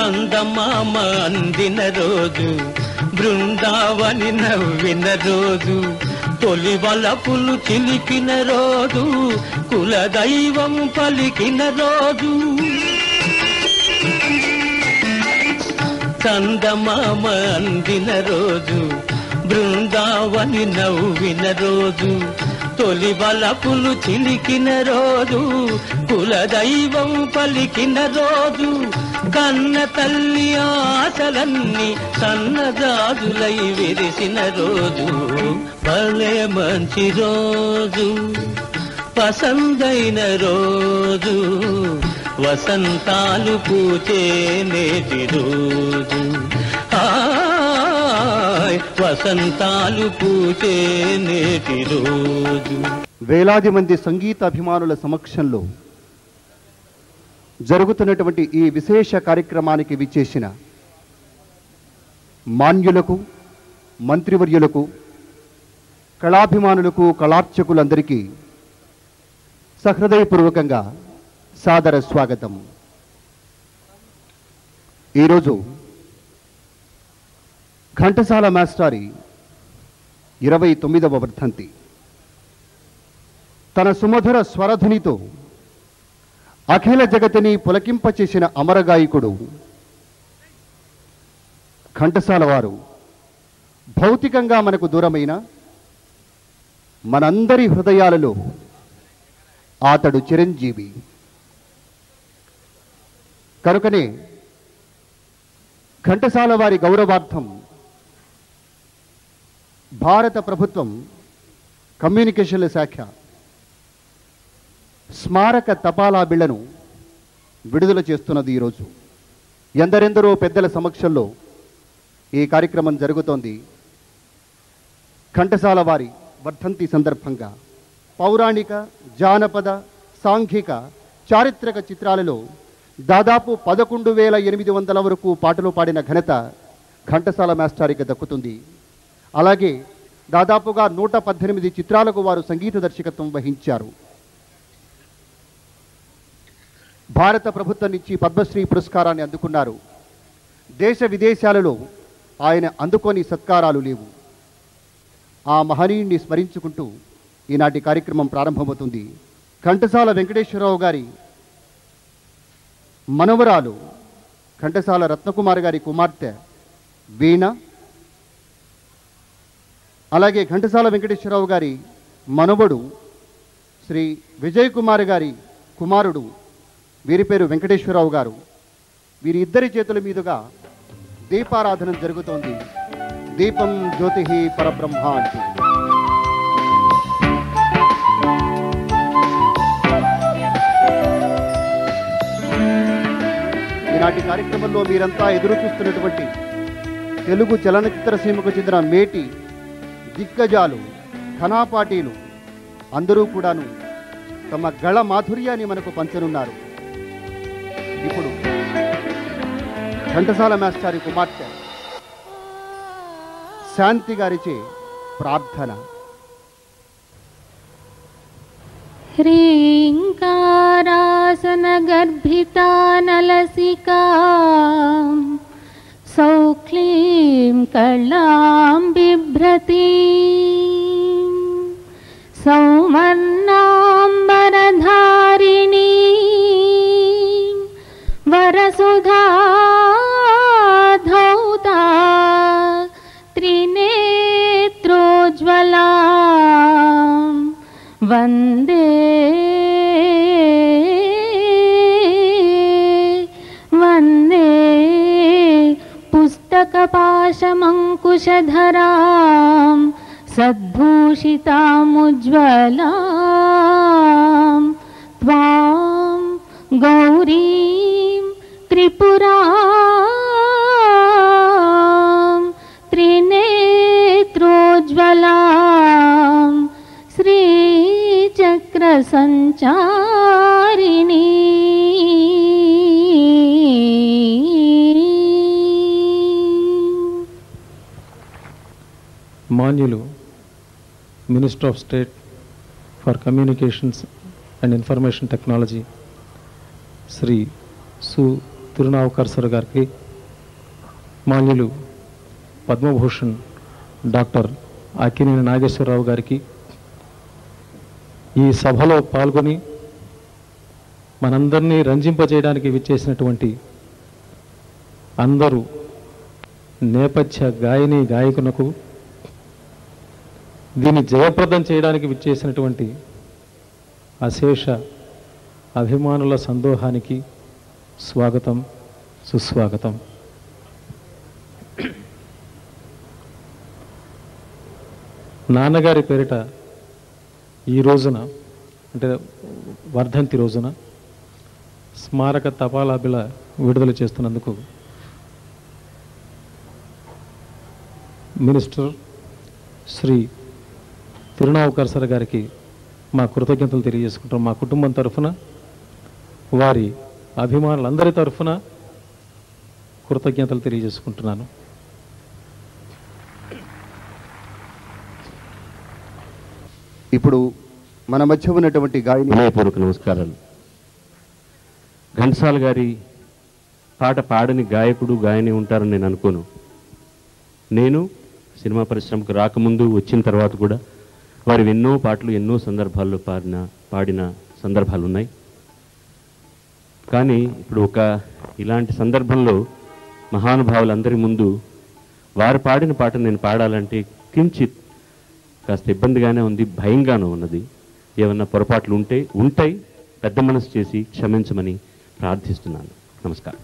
చందమామ అందిన రోజు బృందావని నవ్విన రోజు తొలి వలపులు చిలికిన రోజు కులదైవం పలికిన రోజు చందమామ అందిన రోజు బృందావని నవ్విన రోజు తొలి వలపులు చిలికిన రోజు కులదైవం పలికిన రోజు కన్న తల్లి ఆశలన్నీ సన్నజాజులై విరిసిన రోజు భలే మంచి రోజు పసందైన రోజు వసంతాలు పూచే నేటి రోజు ఆయ్ వసంతాలు పూచే నేటి రోజు వేలాది మంది సంగీత అభిమానుల సమక్షంలో జరుగుతున్నటువంటి ఈ విశేష కార్యక్రమానికి విచ్చేసిన మాన్యులకు మంత్రివర్యులకు కళాభిమానులకు కళార్చకులందరికీ సహృదయపూర్వకంగా సాదర స్వాగతం ఈరోజు ఘంటసాల మాస్టారి ఇరవై తొమ్మిదవ వర్ధంతి తన సుమధుర స్వరధునితో అఖిల జగతిని పులకింపచేసిన అమరగాయకుడు ఘంటసాల వారు భౌతికంగా మనకు దూరమైన మనందరి హృదయాలలో అతడు చిరంజీవి కనుకనే ఘంటసాల వారి గౌరవార్థం భారత ప్రభుత్వం కమ్యూనికేషన్ల శాఖ స్మారక తపాలా బిళ్లను విడుదల చేస్తున్నది ఈరోజు ఎందరెందరో పెద్దల సమక్షంలో ఈ కార్యక్రమం జరుగుతోంది ఘంటసాల వారి వర్ధంతి సందర్భంగా పౌరాణిక జానపద సాంఘిక చారిత్రక చిత్రాలలో దాదాపు పదకొండు వేల ఎనిమిది వందల వరకు పాటలు పాడిన ఘనత ఘంటసాల మాస్టారికి దక్కుతుంది అలాగే దాదాపుగా నూట పద్దెనిమిది చిత్రాలకు వారు సంగీత దర్శకత్వం వహించారు భారత ప్రభుత్వం నుంచి పద్మశ్రీ పురస్కారాన్ని అందుకున్నారు దేశ విదేశాలలో ఆయన అందుకోని సత్కారాలు లేవు ఆ మహనీయుణ్ణి స్మరించుకుంటూ ఈనాటి కార్యక్రమం ప్రారంభమవుతుంది ఘంటసాల వెంకటేశ్వరరావు గారి మనవరాలు ఘంటసాల రత్నకుమార్ గారి కుమార్తె వీణ అలాగే ఘంటసాల వెంకటేశ్వరరావు గారి మనవడు శ్రీ విజయ్ కుమార్ గారి కుమారుడు వీరి పేరు వెంకటేశ్వరరావు గారు వీరి ఇద్దరి చేతుల మీదుగా దీపారాధన జరుగుతోంది దీపం జ్యోతి పరబ్రహ్మ అంటూ ఈనాటి కార్యక్రమంలో మీరంతా ఎదురు చూస్తున్నటువంటి తెలుగు చలనచిత్ర సీమకు చెందిన మేటి దిగ్గజాలు ఘనాపాటీలు అందరూ కూడాను తమ గళ మాధుర్యాన్ని మనకు పంచనున్నారు ఇప్పుడు ఘంటసాల మాస్టారి కుమార్తె శాంతి గారిచే ప్రార్థన ह्रीङ्कारासनगर्भिता सौक्लीं कलां बिभ्रती सौमर्णाम्बरधारिणी वरसुधा धौता त्रिनेत्रोज्ज्वला वन्दे वन्दे पुस्तकपाशमङ्कुशधरां सद्भूषितामुज्ज्वलां त्वां गौरीं त्रिपुरां त्रिनेत्रोज्ज्वलां श्रीचक्रसञ्चारिणी మాన్యులు minister of state for communications and information technology Shri Su Thirunavukkarasar గారికి మాన్యులు పద్మభూషణ్ డాక్టర్ అక్కినేని నాగేశ్వరరావు గారికి ఈ సభలో పాల్గొని మనందరినీ రంజింపజేయడానికి విచ్చేసినటువంటి అందరూ నేపథ్య గాయని గాయకునకు దీన్ని జయప్రదం చేయడానికి విచ్చేసినటువంటి అశేష అభిమానుల సందోహానికి స్వాగతం సుస్వాగతం నాన్నగారి పేరిట ఈ రోజున అంటే వర్ధంతి రోజున స్మారక తపాలా బిల విడుదల చేస్తున్నందుకు మినిస్టర్ శ్రీ తిరునావుకర్ సార్ గారికి మా కృతజ్ఞతలు తెలియజేసుకుంటాం మా కుటుంబం తరఫున వారి అభిమానులందరి తరఫున కృతజ్ఞతలు తెలియజేసుకుంటున్నాను ఇప్పుడు మన మధ్య ఉన్నటువంటి గాయని వినయపూర్వక నమస్కారాలు ఘంటసాల గారి పాట పాడని గాయకుడు గాయని ఉంటారని నేను అనుకోను నేను సినిమా పరిశ్రమకు రాకముందు వచ్చిన తర్వాత కూడా వారి ఎన్నో పాటలు ఎన్నో సందర్భాల్లో పాడిన పాడిన సందర్భాలు ఉన్నాయి కానీ ఇప్పుడు ఒక ఇలాంటి సందర్భంలో మహానుభావులందరి ముందు వారు పాడిన పాట నేను పాడాలంటే కించిత్ కాస్త ఇబ్బందిగానే ఉంది భయంగానూ ఉన్నది ఏమన్నా పొరపాట్లు ఉంటే ఉంటాయి పెద్ద మనసు చేసి క్షమించమని ప్రార్థిస్తున్నాను నమస్కారం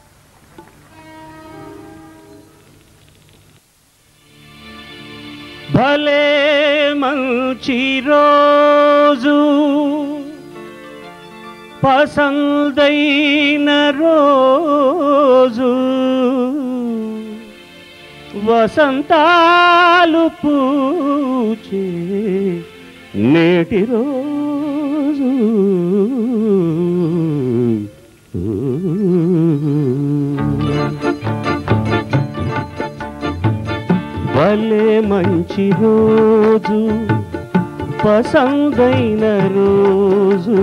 భలే మంచి రోజు పసందైన రోజు వసంతాలు పూచే నేటి రోజు భలే మంచి రోజు పసందైన రోజు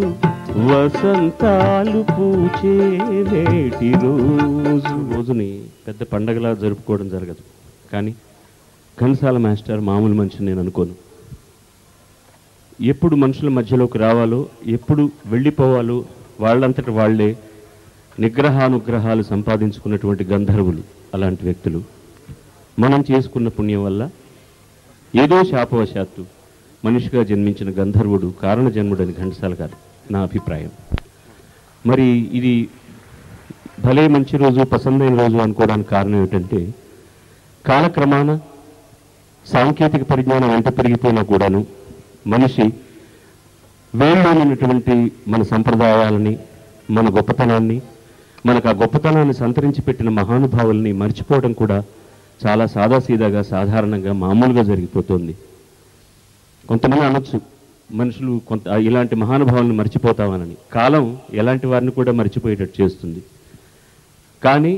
వసంతాలు పూచే నేటి రోజు రోజుని పెద్ద పండగలా జరుపుకోవడం జరగదు కానీ ఘనసాల మాస్టర్ మామూలు మనిషి నేను అనుకోను ఎప్పుడు మనుషుల మధ్యలోకి రావాలో ఎప్పుడు వెళ్ళిపోవాలో వాళ్ళంతట వాళ్ళే నిగ్రహానుగ్రహాలు సంపాదించుకున్నటువంటి గంధర్వులు అలాంటి వ్యక్తులు మనం చేసుకున్న పుణ్యం వల్ల ఏదో శాపవశాత్తు మనిషిగా జన్మించిన గంధర్వుడు కారణ జన్ముడని ఘంటసాల గారు నా అభిప్రాయం మరి ఇది భలే మంచి రోజు పసందైన రోజు అనుకోవడానికి కారణం ఏమిటంటే కాలక్రమాన సాంకేతిక పరిజ్ఞానం ఎంత పెరిగిపోయినా కూడాను మనిషి వేళ్ళలోనటువంటి మన సంప్రదాయాలని మన గొప్పతనాన్ని మనకు ఆ గొప్పతనాన్ని సంతరించి పెట్టిన మహానుభావుల్ని మర్చిపోవడం కూడా చాలా సాదాసీదాగా సాధారణంగా మామూలుగా జరిగిపోతుంది కొంతమంది అనొచ్చు మనుషులు కొంత ఇలాంటి మహానుభావులను మర్చిపోతామనని కాలం ఎలాంటి వారిని కూడా మర్చిపోయేటట్టు చేస్తుంది కానీ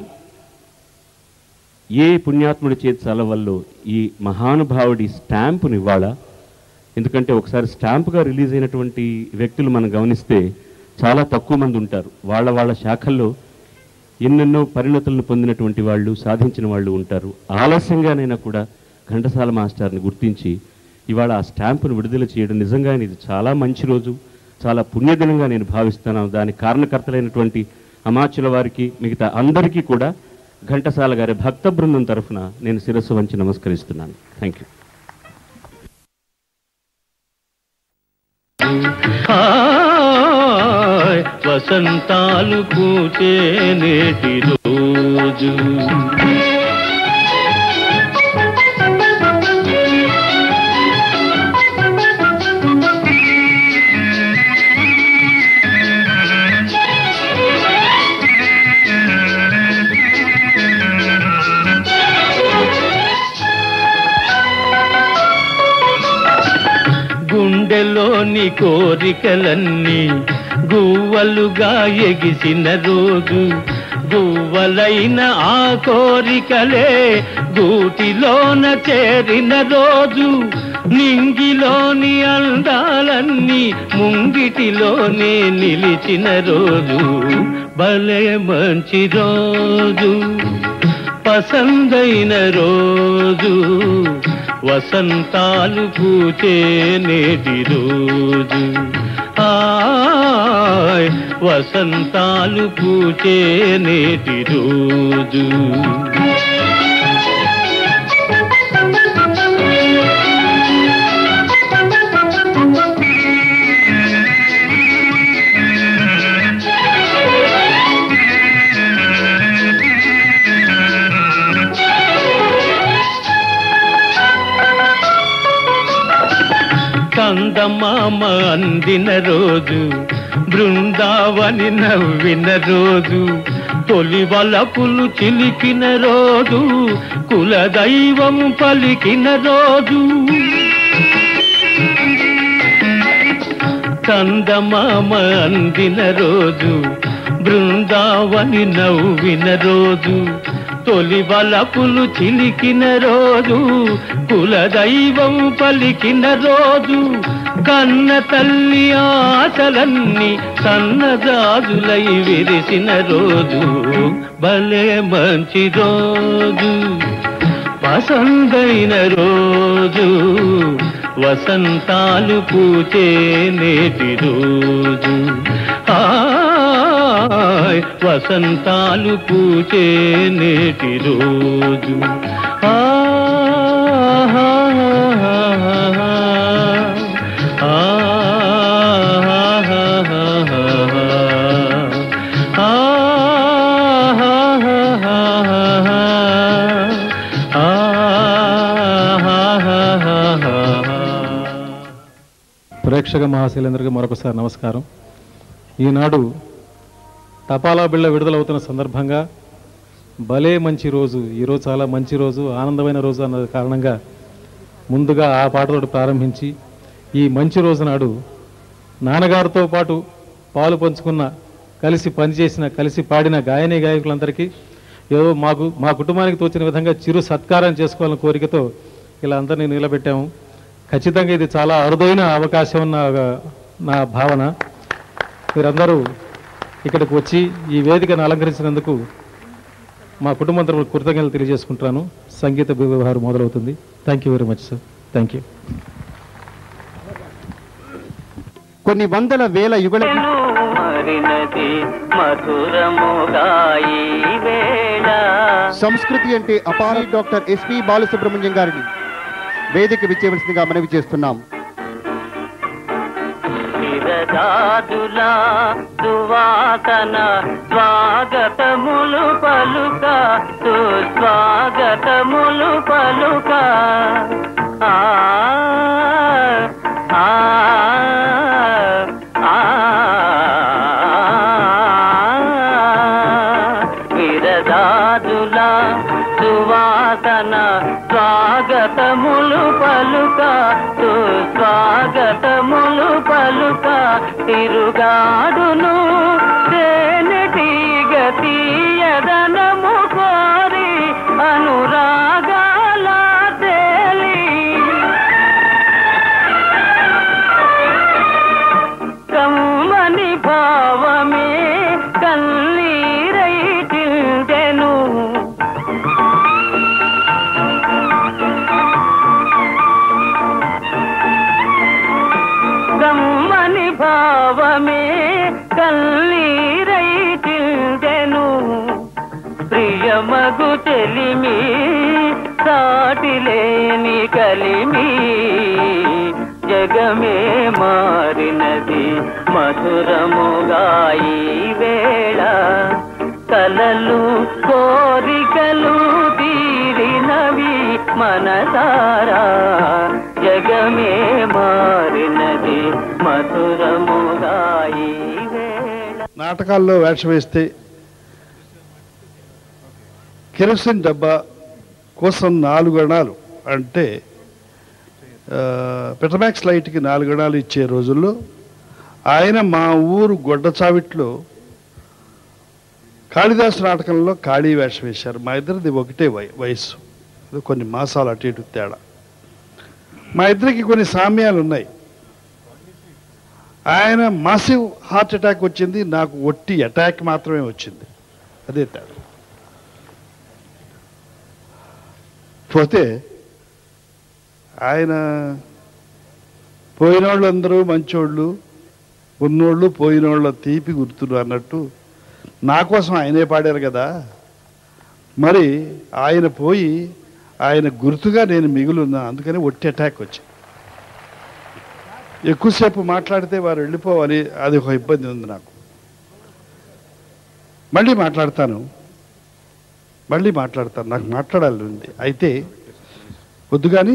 ఏ పుణ్యాత్ముడి చేతి చలవల్లో ఈ మహానుభావుడి స్టాంపుని ఇవాళ ఎందుకంటే ఒకసారి స్టాంపుగా రిలీజ్ అయినటువంటి వ్యక్తులు మనం గమనిస్తే చాలా తక్కువ మంది ఉంటారు వాళ్ళ వాళ్ళ శాఖల్లో ఎన్నెన్నో పరిణతులను పొందినటువంటి వాళ్ళు సాధించిన వాళ్ళు ఉంటారు ఆలస్యంగానైనా కూడా ఘంటసాల మాస్టర్ని గుర్తించి ఇవాళ ఆ స్టాంపును విడుదల చేయడం నిజంగా ఇది చాలా మంచి రోజు చాలా పుణ్యదినంగా నేను భావిస్తున్నాను దానికి కారణకర్తలైనటువంటి అమాచుల వారికి మిగతా అందరికీ కూడా ఘంటసాల గారి భక్త బృందం తరఫున నేను శిరస్సు వంచి నమస్కరిస్తున్నాను థ్యాంక్ యూ హాయ్ వసంతాలు పూచే నేటి రోజు గుండెలోని కోరికలన్నీ గువ్వలుగా ఎగిసిన రోజు గువ్వలైన ఆ కోరికలే గూటిలోన చేరిన రోజు నింగిలోని అందాలన్నీ ముంగిటిలోనే నిలిచిన రోజు భలే మంచి రోజు పసందైన రోజు వసంతాలు పూచే నేటి రోజు ఆయ్ వసంతాలు పూచే నేటి రోజు కందమామ అందిన రోజు బృందావని నవ్విన రోజు తొలి వలపులు చిలికిన రోజు కులదైవం పలికిన రోజు కందమామ అందిన రోజు బృందావని నవ్విన రోజు తొలి వలపులు చిలికిన రోజు కులదైవం పలికిన రోజు కన్న తల్లి ఆశలన్నీ సన్నజాజులై విరిసిన రోజు భలే మంచి రోజు పసందైన రోజు వసంతాలు పూచే నేటి రోజు ఆయ్ వసంతాలు పూచే నేటి రోజు ప్రేక్షక మహాశైలేంద్రకి మరొకసారి నమస్కారం ఈనాడు తపాలా బిళ్ళ విడుదలవుతున్న సందర్భంగా భలే మంచి రోజు ఈరోజు చాలా మంచి రోజు ఆనందమైన రోజు అన్న కారణంగా ముందుగా ఆ పాటతో ప్రారంభించి ఈ మంచి రోజు నాడు నాన్నగారితో పాటు పాలు పంచుకున్న కలిసి పనిచేసిన కలిసి పాడిన గాయని గాయకులందరికీ ఏదో మాకు మా కుటుంబానికి తోచిన విధంగా చిరు సత్కారం చేసుకోవాలన్న కోరికతో ఇలా అందరినీ నిలబెట్టాము ఖచ్చితంగా ఇది చాలా అరుదైన అవకాశం నా నా భావన మీరందరూ ఇక్కడికి వచ్చి ఈ వేదికను అలంకరించినందుకు మా కుటుంబం తరపున కృతజ్ఞతలు తెలియజేసుకుంటున్నాను సంగీత వ్యవహారం మొదలవుతుంది thank you very much sir thank you కొన్ని వందల వేల యుగల మరినది మధురముగా ఈ వేళ సంస్కృతి అంటే అపారి డాక్టర్ ఎస్పి బాలసుబ్రహ్మణ్యం గారిని వేదిక విచ్చేవలసిందిగా మనవి చేస్తున్నాం విరజాజులా సువాసన స్వాగతములు పలుక సుస్వాగతములు పలుక ఆ ఆ ఆ విరజాజులా సువాసన స్వాగతములు పలుక సుస్వాగతములు పలుక తిరుగాడును తేనెటీగ తీయదనము కోరి అనురాగాల తేలి కమ్మని భావమే కన్నీరై తిందెను కమ్మని భావమే కన్నీరై తిందెను ప్రియమగు చెలిమి సాటిలేని కలిమి జగమే మారినది మధురముగా ఈ వేళ కలలు కోరికలు తీరినవి మనసారా జగమే మారినది మధురముగా ఈ వేళ నాటకాల్లో వేషం వేస్తే కెరసిన్ డబ్బా కోసం నాలుగు అణాలు అంటే ఆ, పెట్రమాక్స్ లైట్కి నాలుగు అణాలు ఇచ్చే రోజుల్లో ఆయన మా ఊరు గొడ్డచావిట్లో కాళిదాసు నాటకంలో కాళీ వేషం వేశారు మా ఇద్దరిది ఒకటే వయ వయస్సు ఏదో కొన్ని మాసాలు అటు ఇటు తేడా మా ఇద్దరికి కొన్ని సామ్యాలు ఉన్నాయి ఆయన మాసివ్ హార్ట్ అటాక్ వచ్చింది నాకు ఒట్టి అటాక్ మాత్రమే వచ్చింది అదే తేడా పోతే ఆయన పోయినోళ్ళందరూ మంచోళ్ళు ఉన్నోళ్ళు పోయినోళ్ళ తీపి గుర్తులు అన్నట్టు నా కోసం ఆయనే పాడారు కదా మరి ఆయన పోయి ఆయన గుర్తుగా నేను మిగులున్నా అందుకని ఒట్టి అటాక్ వచ్చింది ఎక్కువసేపు మాట్లాడితే వారు వెళ్ళిపోవాలి అది ఒక ఇబ్బంది ఉంది నాకు మళ్ళీ మాట్లాడతాను మళ్ళీ మాట్లాడతాను నాకు మాట్లాడాలి ఉంది అయితే వద్దు కానీ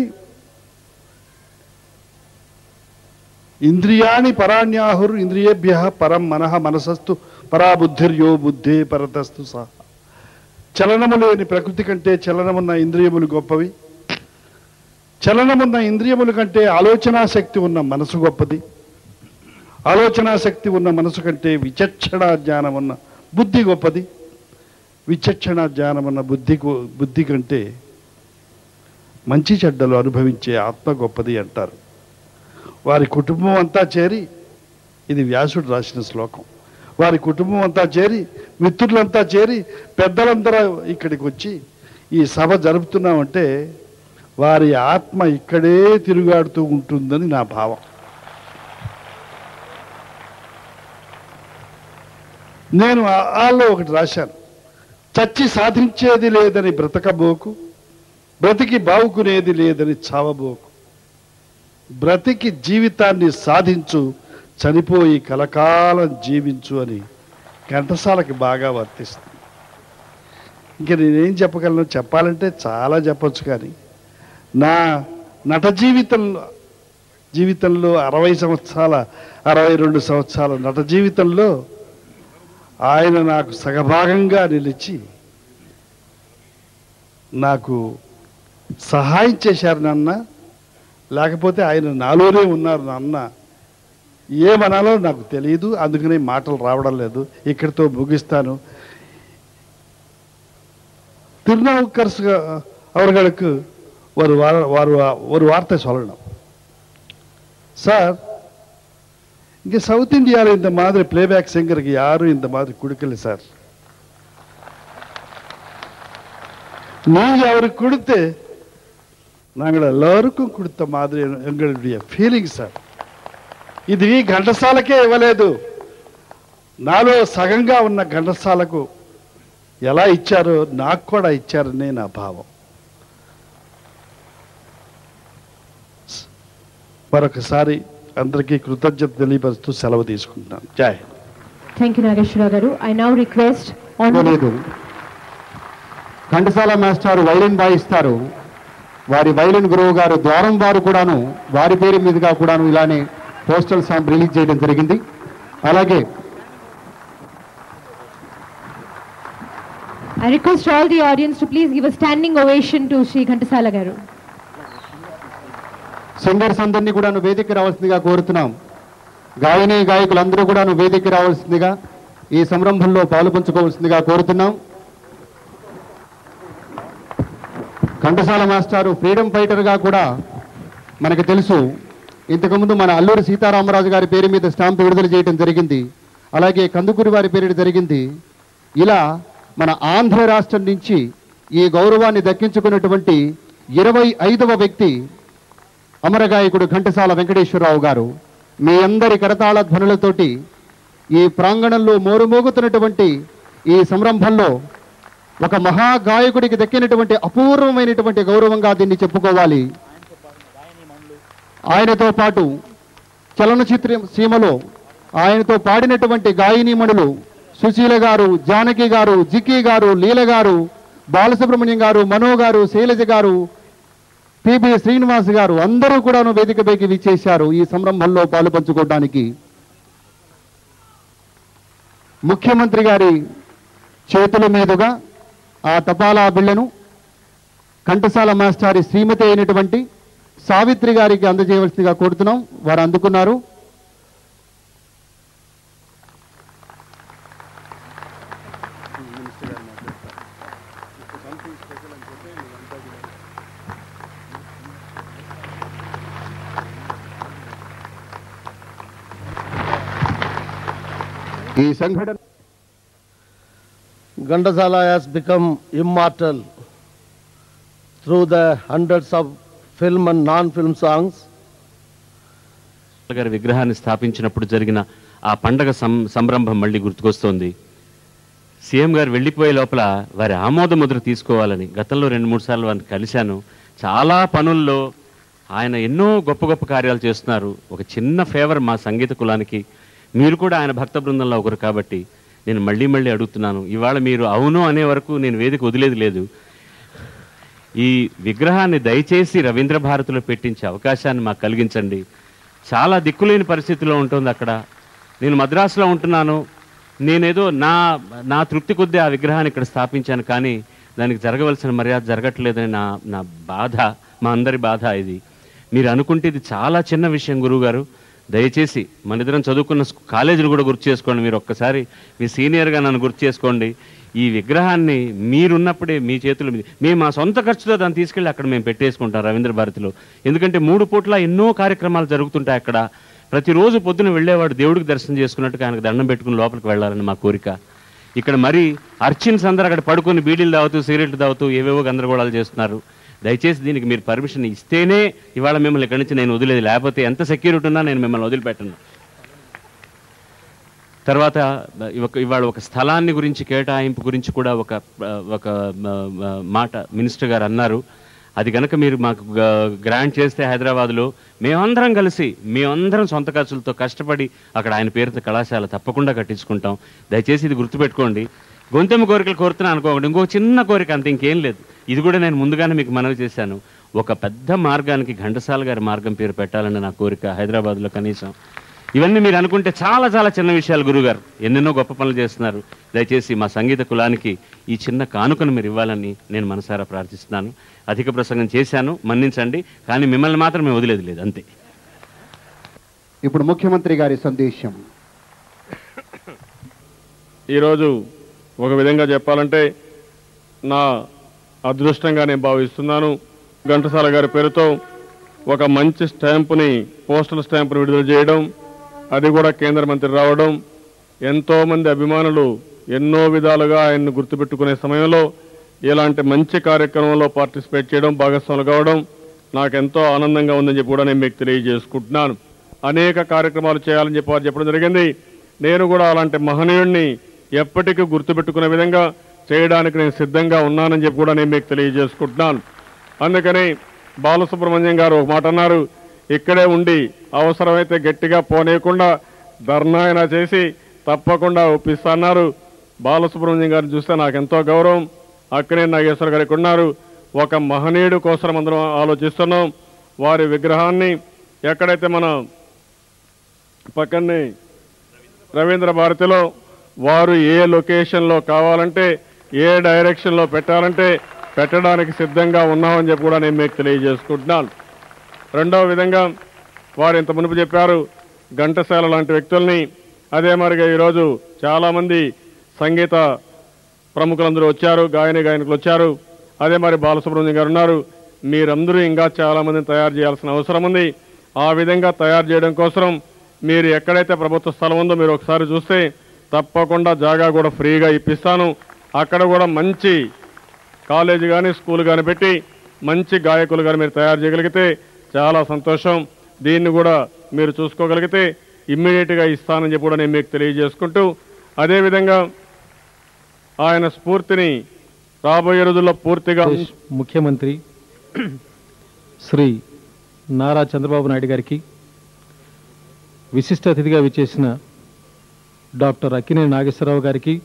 ఇంద్రియాణి పరాణ్యాహుర్ ఇంద్రియేభ్య పరం మనః మనసస్తు పరాబుద్ధిర్యో బుద్ధే పరతస్తు సహ చలనము లేని ప్రకృతి కంటే చలనమున్న ఇంద్రియములు గొప్పవి చలనమున్న ఇంద్రియముల కంటే ఆలోచనా శక్తి ఉన్న మనసు గొప్పది ఆలోచనా శక్తి ఉన్న మనసు కంటే విచక్షణ జ్ఞానం ఉన్న బుద్ధి గొప్పది విచక్షణ జ్ఞానం ఉన్న బుద్ధి గు- బుద్ధి కంటే మంచి చెడ్డలు అనుభవించే ఆత్మ గొప్పది అంటారు వారి కుటుంబం అంతా చేరి ఇది వ్యాసుడు రాసిన శ్లోకం వారి కుటుంబం అంతా చేరి మిత్రులంతా చేరి పెద్దలందరూ ఇక్కడికి వచ్చి ఈ సభ జరుపుతున్నామంటే వారి ఆత్మ ఇక్కడే తిరుగాడుతూ ఉంటుందని నా భావం నేను ఆ- ఆల్లో ఒకటి రాశాను చచ్చి సాధించేది లేదని బ్రతకబోకు బ్రతికి బావుకునేది లేదని చావబోకు బ్రతికి జీవితాన్ని సాధించు చనిపోయి కలకాలం జీవించు అని ఘంటసాలకి బాగా వర్తిస్తుంది ఇంక నేనేం చెప్పగలను చెప్పాలంటే చాలా చెప్పొచ్చు కానీ నా నట జీవితంలో జీవితంలో అరవై సంవత్సరాల అరవై రెండు సంవత్సరాల నట జీవితంలో ఆయన నాకు సగభాగంగా నిలిచి నాకు సహాయం చేశారు నాన్న లేకపోతే ఆయన నాలోనే ఉన్నారు నాన్న ఏమనాలో నాకు తెలియదు అందుకనే మాటలు రావడం లేదు ఇక్కడితో ముగిస్తాను திருநாவுக்கரசு அவர்களுக்கு ஒரு வார ஒரு ஒரு வார்த்தை சொல்லணும் சார் இங்கே சவுத் இந்தியாவில் இந்த மாதிரி பிளேபேக் சிங்கருக்கு யாரும் இந்த மாதிரி கொடுக்கல சார் நீங்க அவருக்கு கொடுத்து நாங்கள் எல்லாருக்கும் கொடுத்த மாதிரி எங்களுடைய ఫీలింగ్ సార్ ఇది ఘంటసాలకే ఇవ్వలేదు నాలో సగంగా ఉన్న ఘంటసాలకు ఎలా ఇచ్చారో నాకు కూడా ఇచ్చారనే నా భావం మరొకసారి అందరికీ కృతజ్ఞత తెలియపరుస్తూ సెలవు తీసుకుంటున్నాను జై Hind. Thank you, Nageshwara Garu. I now request on లేదు ఘంటసాల మాస్టారు వైలిన్ వాయిస్తారు వారి వైలిన్ గురువు గారు ద్వారం వారు కూడాను వారి పేరు మీదుగా కూడాను ఇలానే పోస్టల్ సాంగ్ రిలీజ్ చేయడం జరిగింది అలాగే I request all the audience to please give a standing ovation to Sri Ghantasala Garu. Singers అందరినీ కూడాను వేదిక రావాల్సిందిగా కోరుతున్నాం గాయని గాయకులందరూ కూడాను వేదిక రావాల్సిందిగా ఈ సంరంభంలో పాలు పంచుకోవాల్సిందిగా కోరుతున్నాం ఘంటసాల మాస్టారు ఫ్రీడమ్ ఫైటర్గా కూడా మనకు తెలుసు ఇంతకుముందు మన అల్లూరి సీతారామరాజు గారి పేరు మీద స్టాంప్ విడుదల చేయడం జరిగింది అలాగే కందుకూరి వారి పేరు జరిగింది ఇలా మన ఆంధ్ర రాష్ట్రం నుంచి ఈ గౌరవాన్ని దక్కించుకున్నటువంటి ఇరవై ఐదవ వ్యక్తి అమరగాయకుడు ఘంటసాల వెంకటేశ్వరరావు గారు మీ అందరి కరతాళ ధ్వనులతోటి ఈ ప్రాంగణంలో మోరుమోగుతున్నటువంటి ఈ సంరంభంలో ఒక మహాగాయకుడికి దక్కినటువంటి అపూర్వమైనటువంటి గౌరవంగా దీన్ని చెప్పుకోవాలి ఆయనతో పాటు చలనచిత్ర సీమలో ఆయనతో పాడినటువంటి గాయనీమణులు సుశీల గారు జానకి గారు జిక్కి గారు లీల గారు బాలసుబ్రహ్మణ్యం గారు మనో గారు శైలజ గారు పిబి శ్రీనివాస్ గారు అందరూ కూడాను వేదికపైకి విచ్చేశారు ఈ సంరంభంలో పాలు పంచుకోవడానికి ముఖ్యమంత్రి గారి చేతుల మీదుగా ఆ తపాలా బిళ్లను కంఠసాల మాస్టారి శ్రీమతి అయినటువంటి సావిత్రి గారికి అందజేయవలసిందిగా కోరుతున్నాం వారు అందుకున్నారు ఈ సంఘటన Gandasala has become immortal through the hundreds of film and non-film songs. గారి విగ్రహాన్ని స్థాపించినప్పుడు జరిగిన ఆ పండగ సం సంరంభం మళ్ళీ గుర్తుకొస్తోంది సీఎం గారు వెళ్ళిపోయే లోపల వారి ఆమోద ముద్ర తీసుకోవాలని గతంలో రెండు మూడు సార్లు వారిని కలిశాను చాలా పనుల్లో ఆయన ఎన్నో గొప్ప గొప్ప కార్యాలు చేస్తున్నారు ఒక చిన్న ఫేవర్ మా సంగీత కులానికి మీరు కూడా ఆయన భక్త బృందంలో ఒకరు కాబట్టి నేను మళ్ళీ మళ్ళీ అడుగుతున్నాను ఇవాళ మీరు అవును అనే వరకు నేను వేదిక వదిలేది లేదు ఈ విగ్రహాన్ని దయచేసి రవీంద్ర భారతిలో పెట్టించే అవకాశాన్ని మాకు కలిగించండి చాలా దిక్కులేని పరిస్థితిలో ఉంటుంది అక్కడ నేను మద్రాసులో ఉంటున్నాను నేనేదో నా నా తృప్తి కొద్దీ ఆ విగ్రహాన్ని ఇక్కడ స్థాపించాను కానీ దానికి జరగవలసిన మర్యాద జరగట్లేదని నా నా బాధ మా అందరి బాధ ఇది మీరు అనుకుంటే ఇది చాలా చిన్న విషయం గురువుగారు దయచేసి మన ఇద్దరం చదువుకున్న స్కూ- కాలేజీలు కూడా గుర్తు చేసుకోండి మీరు ఒక్కసారి మీ సీనియర్గా నన్ను గుర్తు చేసుకోండి ఈ విగ్రహాన్ని మీరున్నప్పుడే మీ చేతుల మీద మేము మా సొంత ఖర్చుతో దాన్ని తీసుకెళ్ళి అక్కడ మేము పెట్టేసుకుంటాం రవీంద్ర భారతిలో ఎందుకంటే మూడు పూట్ల ఎన్నో కార్యక్రమాలు జరుగుతుంటాయి అక్కడ ప్రతిరోజు పొద్దున వెళ్ళేవాడు దేవుడికి దర్శనం చేసుకున్నట్టుగా ఆయనకు దండం పెట్టుకుని లోపలికి వెళ్ళాలని మా కోరిక ఇక్కడ మరి అర్చిన్స్ అందరూ అక్కడ పడుకొని బీడీలు తాగుతూ సిగరెట్లు తాగుతూ ఏవేవో గందరగోళాలు చేస్తున్నారు దయచేసి దీనికి మీరు పర్మిషన్ ఇస్తేనే ఇవాళ మిమ్మల్ని ఇక్కడి నుంచి నేను వదిలేదు లేకపోతే ఎంత సెక్యూరిటీ ఉన్నా నేను మిమ్మల్ని వదిలిపెట్టను తర్వాత ఒక ఇవాళ ఒక స్థలాన్ని గురించి కేటాయింపు గురించి కూడా ఒక ఒక ఆ, మాట మినిస్టర్ గారు అన్నారు అది కనుక మీరు మాకు గ్రాంట్ చేస్తే హైదరాబాద్లో మేమందరం కలిసి మేమందరం సొంత ఖర్చులతో కష్టపడి అక్కడ ఆయన పేరుతో కళాశాల తప్పకుండా కట్టించుకుంటాం దయచేసి ఇది గుర్తుపెట్టుకోండి గొంతెమ్మ కోరికలు కోరుతున్నాను అనుకోకండి ఇంకో చిన్న కోరిక అంత ఇంకేం లేదు ఇది కూడా నేను ముందుగానే మీకు మనవి చేశాను ఒక పెద్ద మార్గానికి ఘంటసాల గారి మార్గం పేరు పెట్టాలని నా కోరిక హైదరాబాద్లో కనీసం ఇవన్నీ మీరు అనుకుంటే చాలా చాలా చిన్న విషయాలు గురుగారు ఎన్నెన్నో గొప్ప పనులు చేస్తున్నారు దయచేసి మా సంగీత కులానికి ఈ చిన్న కానుకను మీరు ఇవ్వాలని నేను మనసారా ప్రార్థిస్తున్నాను అధిక ప్రసంగం చేశాను మన్నించండి కానీ మిమ్మల్ని మాత్రం మేము వదిలేదు లేదు అంతే ఇప్పుడు ముఖ్యమంత్రి గారి సందేశం ఈరోజు ఒక విధంగా చెప్పాలంటే నా అదృష్టంగా నేను భావిస్తున్నాను ఘంటసాల గారి పేరుతో ఒక మంచి స్టాంపుని పోస్టల్ స్టాంపుని విడుదల చేయడం అది కూడా కేంద్ర మంత్రి రావడం ఎంతోమంది అభిమానులు ఎన్నో విధాలుగా ఆయన్ను గుర్తుపెట్టుకునే సమయంలో ఇలాంటి మంచి కార్యక్రమంలో పార్టిసిపేట్ చేయడం భాగస్వాములు కావడం నాకెంతో ఆనందంగా ఉందని చెప్పి కూడా నేను మీకు తెలియజేసుకుంటున్నాను అనేక కార్యక్రమాలు చేయాలని చెప్పి వారు చెప్పడం జరిగింది నేను కూడా అలాంటి మహనీయుడిని ఎప్పటికీ గుర్తుపెట్టుకునే విధంగా చేయడానికి నేను సిద్ధంగా ఉన్నానని చెప్పి కూడా నేను మీకు తెలియజేసుకుంటున్నాను అందుకని బాలసుబ్రహ్మణ్యం గారు ఒక మాట అన్నారు ఇక్కడే ఉండి అవసరమైతే గట్టిగా పోనీయకుండా ధర్నాయన చేసి తప్పకుండా ఒప్పిస్తున్నారు బాలసుబ్రహ్మణ్యం గారిని చూస్తే నాకు ఎంతో గౌరవం అక్కనే నాగేశ్వర గారికి ఉన్నారు ఒక మహనీయుడు కోసం అందరం ఆలోచిస్తున్నాం వారి విగ్రహాన్ని ఎక్కడైతే మన పక్కనే రవీంద్ర భారతిలో వారు ఏ లొకేషన్లో కావాలంటే ఏ డైరెక్షన్లో పెట్టాలంటే పెట్టడానికి సిద్ధంగా ఉన్నామని చెప్పి కూడా నేను మీకు తెలియజేసుకుంటున్నాను రెండవ విధంగా వారు ఇంత మునుపు చెప్పారు ఘంటసాల లాంటి వ్యక్తుల్ని అదే మరిగా ఈరోజు చాలామంది సంగీత ప్రముఖులందరూ వచ్చారు గాయని గాయకులు వచ్చారు అదే మరి బాలసుబ్రహ్మణ్యం గారు ఉన్నారు మీరందరూ ఇంకా చాలామందిని తయారు చేయాల్సిన అవసరం ఉంది ఆ విధంగా తయారు చేయడం కోసం మీరు ఎక్కడైతే ప్రభుత్వ స్థలం ఉందో మీరు ఒకసారి చూస్తే తప్పకుండా జాగా కూడా ఫ్రీగా ఇప్పిస్తాను అక్కడ కూడా మంచి కాలేజీ కానీ స్కూల్ కానీ పెట్టి మంచి గాయకులు కానీ మీరు తయారు చేయగలిగితే చాలా సంతోషం దీన్ని కూడా మీరు చూసుకోగలిగితే ఇమ్మీడియట్గా ఇస్తానని చెప్పి కూడా నేను మీకు తెలియజేసుకుంటూ అదేవిధంగా ఆయన స్ఫూర్తిని రాబోయే రోజుల్లో పూర్తిగా ముఖ్యమంత్రి శ్రీ నారా చంద్రబాబు నాయుడు గారికి విశిష్ట అతిథిగా విచ్చేసిన డాక్టర్ అక్కినేని నాగేశ్వరరావు గారికి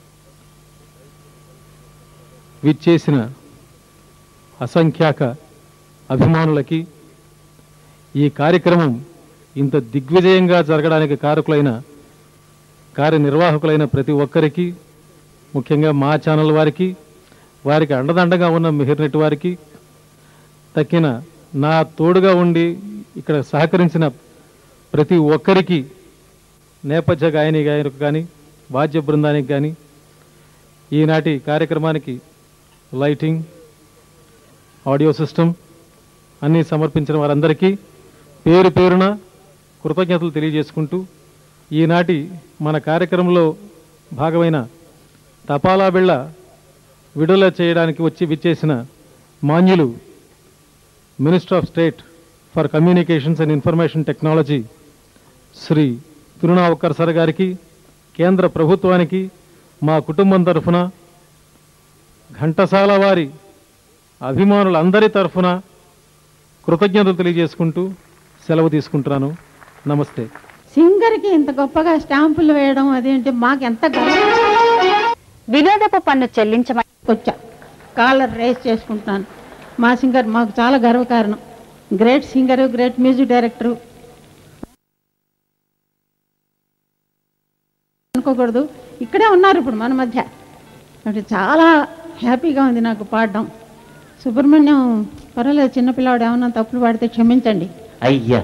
విచ్చేసిన అసంఖ్యాక అభిమానులకి ఈ కార్యక్రమం ఇంత దిగ్విజయంగా జరగడానికి కారకులైన కార్యనిర్వాహకులైన ప్రతి ఒక్కరికి ముఖ్యంగా మా ఛానల్ వారికి వారికి అండదండగా ఉన్న మిహిర్ నెట్ వారికి తక్కిన నా తోడుగా ఉండి ఇక్కడ సహకరించిన ప్రతి ఒక్కరికి నేపథ్య గాయని గాయకు కానీ వాద్య బృందానికి కానీ ఈనాటి కార్యక్రమానికి లైటింగ్ ఆడియో సిస్టమ్ అన్నీ సమర్పించిన వారందరికీ పేరు పేరున కృతజ్ఞతలు తెలియజేసుకుంటూ ఈనాటి మన కార్యక్రమంలో భాగమైన తపాలా బిళ్ళ విడుదల చేయడానికి వచ్చి విచ్చేసిన మాన్యులు minister of state for communications and information technology Shri Thirunavukkarasar గారికి కేంద్ర ప్రభుత్వానికి మా కుటుంబం తరఫున ఘంటసాల వారి అభిమానులందరి తరఫున కృతజ్ఞతలు తెలియజేసుకుంటూ సెలవు తీసుకుంటున్నాను నమస్తే సింగర్కి ఇంత గొప్పగా స్టాంపులు వేయడం అదేంటి మాకు ఎంత వినోదపు పన్ను చెల్లించమని వచ్చా కాలర్ రేస్ చేసుకుంటున్నాను మా సింగర్ మాకు చాలా గర్వకారణం great singer great music director అనుకోకూడదు ఇక్కడే ఉన్నారు ఇప్పుడు మన మధ్య అంటే చాలా హ్యాపీగా ఉంది నాకు పాడడం సుబ్రహ్మణ్యం పర్వాలేదు చిన్నపిల్లవాడు ఏమన్నా తప్పులు పాడితే క్షమించండి అయ్యా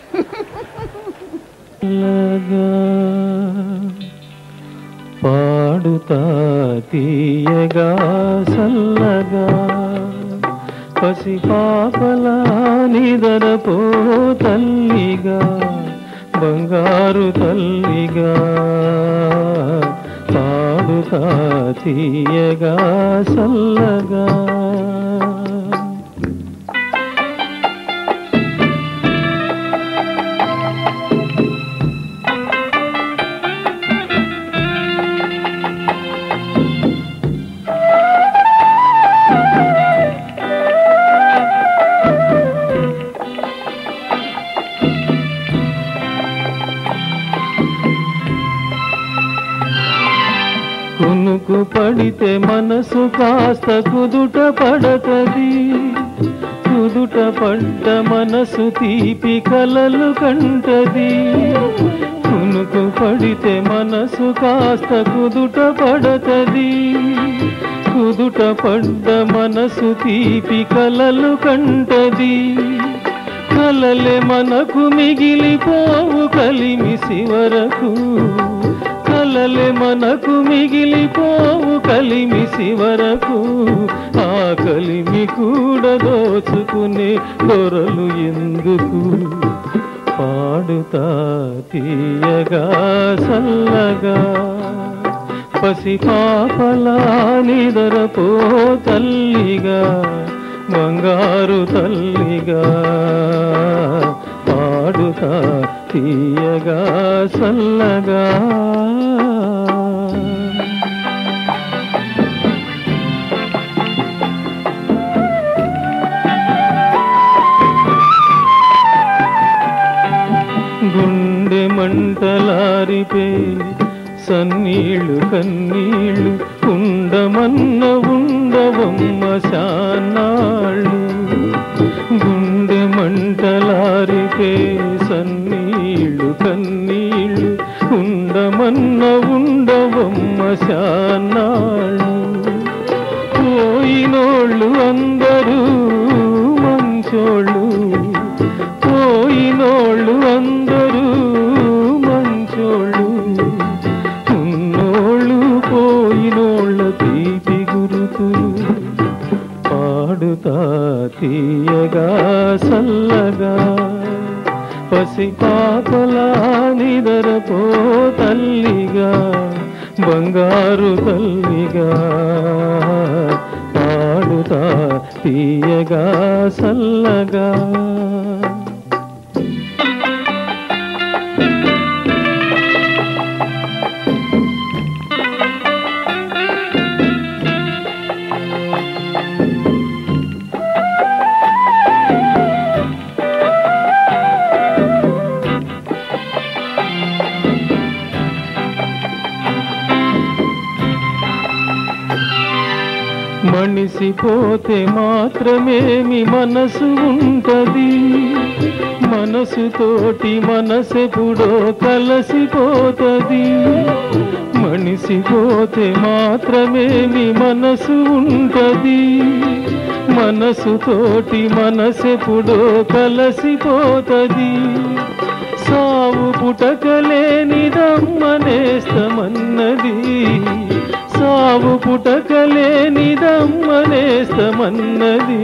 పాడుతా తీయగా సల్లగా పసి పాపలా నిదరపో తల్లిగా బంగారు తల్లిగా పాడుతా తీయగా సల్లగా కునుకు పడితే మనసు కాస్త కుదుట పడతది కుదుట పడ్డ మనసు తీపి కలలు కంటది కునుకు పడితే మనసు కాస్త కుదుట పడతది కుదుట పడ్డ మనసు తీపి కలలు కంటది కలలే మనకు మిగిలిపోవు కలిమిసి వరకు కలలే మనకు మిగిలిపోవు కలిమిసి వరకు ఆ కలిమి కూడా దోచుకునే దొరలు ఎందుకు పాడుతా తీయగా సల్లగా పసి పాపలా నిదరపో తల్లిగా బంగారు తల్లిగా పాడుతా తీయగా సల్లగా గుండె మంటలారిపే సన్నీళ్ళు కన్నీళ్ళు ఉండమన్న ఉండవమ్మ శానాళ్ళు గుండె మంటలారిపే సన్నీళ్ళు కన్నీళ్ళు ఉండమన్న ఉండవమ్మ శానాళ్ళు పోయినోళ్ళు అందరూ మంచోళ్ళు పోయినోళ్ళు అందరూ మంచోళ్ళు ఉన్నోళ్ళు పోయినోళ్ళ తీపి గురుతులు పాడుతా తీయగా సల్లగా పసి పాపలా నిదరపో తల్లిగా బంగారు తల్లిగా పాడుతా తీయగా సల్లగా మనిసిపోతే మాత్రమేమి మనసు ఉంటది మనసుతోటి మనసెప్పుడో కలసిపోతది మనిసిపోతే మాత్రమేమి మనసు ఉంటది మనసుతోటి మనసెప్పుడో కలసిపోతది సావు పుటకలేనిదమ్మనేస్తమన్నది సావు పుటకలేనిదమ్మనేస్తమన్నది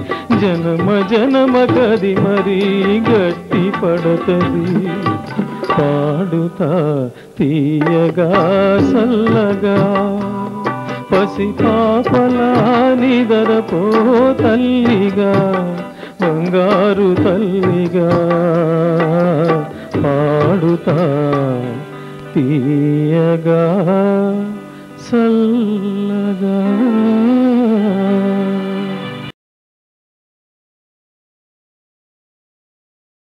జనమ జనమ కది మరీ గట్టి పడతది పాడుతా తీయగా సల్లగా పసి పాపలా నిదరపో తల్లిగా బంగారు తల్లిగా పాడుతా తీయగా సల్లగా